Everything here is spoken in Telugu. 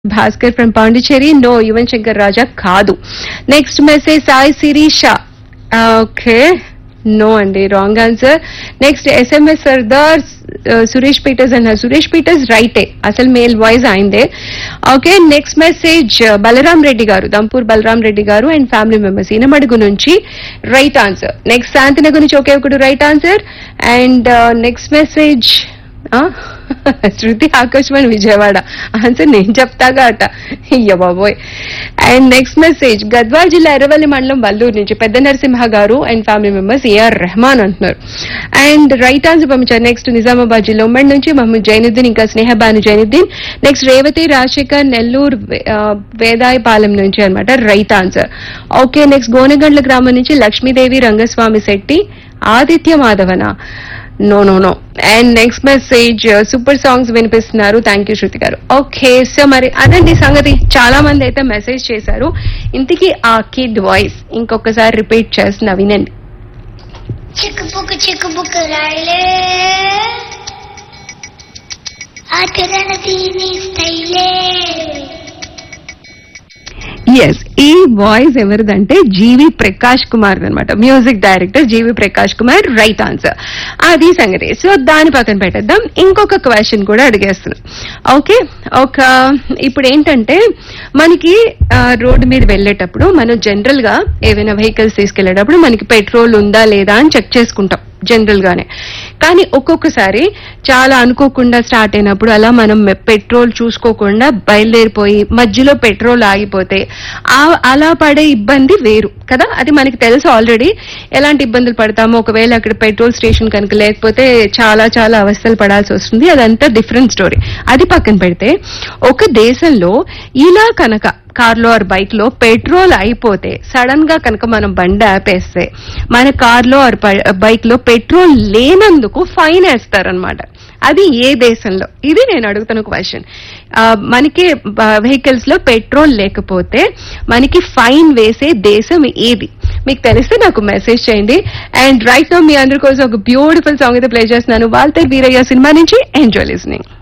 భాస్కర్ ఫ్రమ్ పాండిచేరి నో యువన్ శంకర్ రాజా కాదు next message Sai Sirisha okay no అండి wrong answer next SMS Sardar Suresh Peters అన్నారు సురేష్ పీటర్స్ రైటే అసలు మేల్ వాయిస్ అయిందే okay next message Balaram Reddy garu Dampur Balaram Reddy గారు అండ్ ఫ్యామిలీ మెంబర్స్ ఈనమడుగు నుంచి రైట్ ఆన్సర్ నెక్స్ట్ శాంతినగర్ నుంచి ఒకే ఒకటి right answer and next message Shruti Akashvani Vijayawada answer నేను చెప్తాగా అట అయ్య బాబోయ్ అండ్ నెక్స్ట్ మెసేజ్ గద్వాల్ జిల్లా ఎర్రవల్లి మండలం వల్లూరు నుంచి పెద్ద Narasimha garu and family members AR Rahman అంటున్నారు అండ్ రైట్ ఆన్సర్ పంపించారు నెక్స్ట్ నిజామాబాద్ జిల్లా ఉమ్మడి నుంచి మహమ్మద్ జైనుద్దీన్ ఇంకా స్నేహబాను జైనుద్దీన్ నెక్స్ట్ రేవతి రాజశేఖర్ నెల్లూరు వే- ఆ, వేదాయపాలెం నుంచి అన్నమాట right answer okay next Gonagandla గ్రామం నుంచి Lakshmidevi Rangaswamy Shetty Aditya Madhavan no no no and next message super songs వినిపిస్తున్నారు thank you Shruti garu okay so మరి అదండి సంగతి చాలా మంది అయితే మెసేజ్ చేశారు ఇంతకీ ఆ కిడ్ వాయిస్ ఇంకొకసారి రిపీట్ చేస్తున్నా వినండి చిక్కుపుక్కు చిక్కుపుక్కు రాయలే ఆచరణ దీని స్టైలే ఎస్ ఈ వాయిస్ ఎవరిదంటే జీవి ప్రకాష్ కుమార్ అనమాట music director G V Prakash Kumar right answer అది సంగతి సో దాని పక్కన పెట్టేద్దాం ఇంకొక క్వశ్చన్ కూడా అడిగేస్తున్నాం ఓకే ఒక ఇప్పుడు ఏంటంటే మనకి రోడ్డు మీద వెళ్ళేటప్పుడు మనం జనరల్ గా ఏవైనా వెహికల్స్ తీసుకెళ్లేటప్పుడు మనకి పెట్రోల్ ఉందా లేదా అని చెక్ చేసుకుంటాం జనరల్ గానే కానీ ఒక్కొక్కసారి చాలా అనుకోకుండా స్టార్ట్ అయినప్పుడు అలా మనం మె- పెట్రోల్ చూసుకోకుండా బయలుదేరిపోయి మధ్యలో పెట్రోల్ ఆగిపోతే ఆ- అలా పడే ఇబ్బంది వేరు కదా అది మనకి తెలుసు ఆల్రెడీ ఎలాంటి ఇబ్బందులు పడతామో ఒకవేళ అక్కడ పెట్రోల్ స్టేషన్ కనుక లేకపోతే చాలా చాలా అవస్థలు పడాల్సి వస్తుంది అదంతా డిఫరెంట్ స్టోరీ అది పక్కన పెడితే ఒక దేశంలో ఇలా కనుక కార్లో ఆర్ బైక్ లో పెట్రోల్ అయిపోతే సడన్ గా కనుక మనం బండి ఆపేస్తే మన కార్లో ఆర్ బైక్ లో పెట్రోల్ లేనందుకు ఫైన్ వేస్తారనమాట అది ఏ దేశంలో ఇది నేను అడుగుతున్న క్వశ్చన్ మనకి వెహికల్స్ లో పెట్రోల్ లేకపోతే మనకి ఫైన్ వేసే దేశం ఏది మీకు తెలిస్తే నాకు మెసేజ్ చేయండి అండ్ రైట్ నో మీ అందరి కోసం ఒక బ్యూటిఫుల్ సాంగ్ అయితే ప్లే చేస్తున్నాను వాల్తే వీరయ్య సినిమా నుంచి ఎంజాయ్ లిస్నింగ్